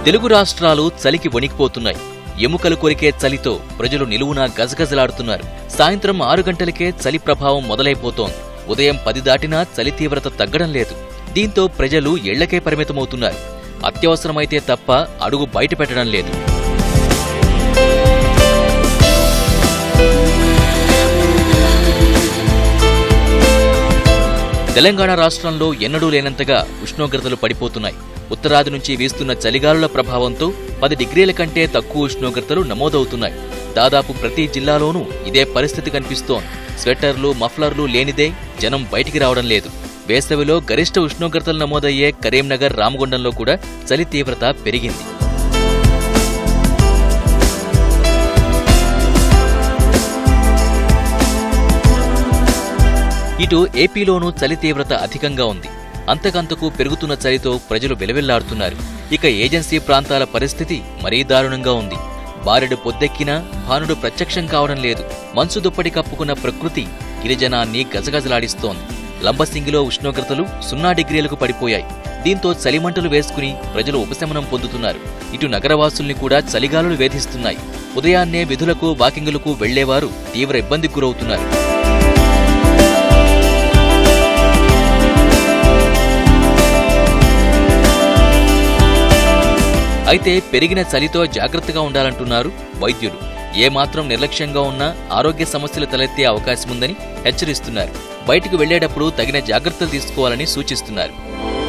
తెలుగు రాష్ట్రాలు చలికి వణికిపోతున్నాయి ఎముకలు కొరికే చలితో ప్రజలు నిలువునా గజగజలాడుతున్నారు సాయంత్రం ఆరు గంటలకే చలి ప్రభావం మొదలైపోతోంది ఉదయం పది దాటినా చలి తీవ్రత తగ్గడం లేదు దీంతో ప్రజలు ఇళ్లకే పరిమితమవుతున్నారు అత్యవసరమైతే తప్ప అడుగు బయట పెట్టడం లేదు తెలంగాణ రాష్ట్రంలో ఎన్నడూ లేనంతగా ఉష్ణోగ్రతలు పడిపోతున్నాయి ఉత్తరాది నుంచి వీస్తున్న చలిగాలుల ప్రభావంతో పది డిగ్రీల కంటే తక్కువ ఉష్ణోగ్రతలు నమోదవుతున్నాయి దాదాపు ప్రతి జిల్లాలోనూ ఇదే పరిస్థితి కనిపిస్తోంది స్వెట్టర్లు మఫ్లర్లు లేనిదే జనం బయటికి రావడం లేదు వేసవిలో గరిష్ట ఉష్ణోగ్రతలు నమోదయ్యే కరీంనగర్ రామగుండంలో కూడా చలి తీవ్రత పెరిగింది ఇటు ఏపీలోనూ చలి తీవ్రత అధికంగా ఉంది అంతకంతకు పెరుగుతున్న చలితో ప్రజలు వెలవెల్లాడుతున్నారు ఇక ఏజెన్సీ ప్రాంతాల పరిస్థితి మరీ దారుణంగా ఉంది బారెడు పొద్దెక్కినా భానుడు ప్రత్యక్షం కావడం లేదు మంచు దుప్పటి కప్పుకున్న ప్రకృతి గిరిజనాన్ని గజగజలాడిస్తోంది లంబసింగిలో ఉష్ణోగ్రతలు సున్నా డిగ్రీలకు పడిపోయాయి దీంతో చలిమంటలు వేసుకుని ప్రజలు ఉపశమనం పొందుతున్నారు ఇటు నగరవాసుల్ని కూడా చలిగాలులు వేధిస్తున్నాయి ఉదయాన్నే విధులకు వాకింగులకు వెళ్లేవారు తీవ్ర ఇబ్బందికి గురవుతున్నారు అయితే పెరిగిన చలితో జాగ్రత్తగా ఉండాలంటున్నారు వైద్యులు ఏమాత్రం నిర్లక్ష్యంగా ఉన్నా ఆరోగ్య సమస్యలు తలెత్తే అవకాశముందని హెచ్చరిస్తున్నారు బయటకు వెళ్లేటప్పుడు తగిన జాగ్రత్తలు తీసుకోవాలని సూచిస్తున్నారు